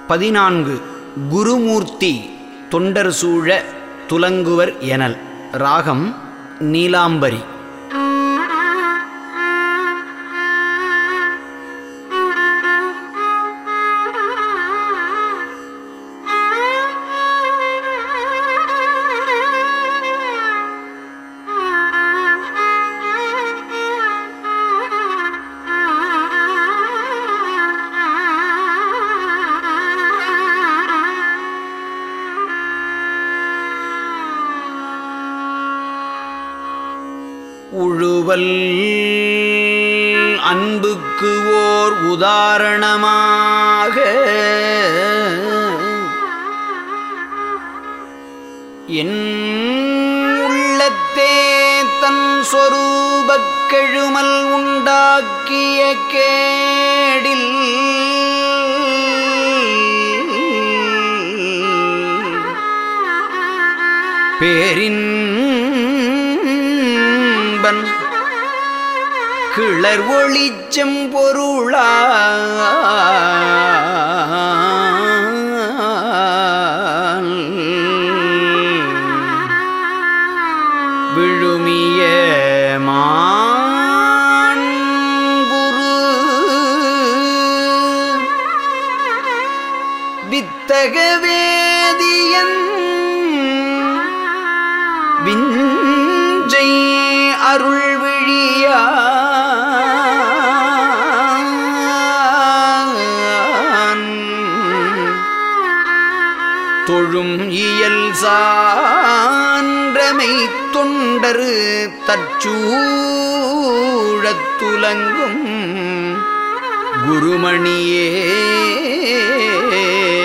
பதினான்கு குருமூர்த்தி தொண்டர் சூழ துலங்குவர் எனல் ராகம் நீலாம்பரி உழுவல் அன்புக்கு ஓர் உதாரணமாக என் உள்ளத்தே தன் சொரூபக் கெழுமல் உண்டாக்கிய கேடில் பேரின்பன் கிளர் ஒளிச்சம் பொருளா விழுமிய மாண்புரு வித்தக வேதியன் விஞ்சை அருள் விழியா தொழும் இயல் சான்றமை தொண்டரு தற்சூழத் துலங்கும் குருமணியே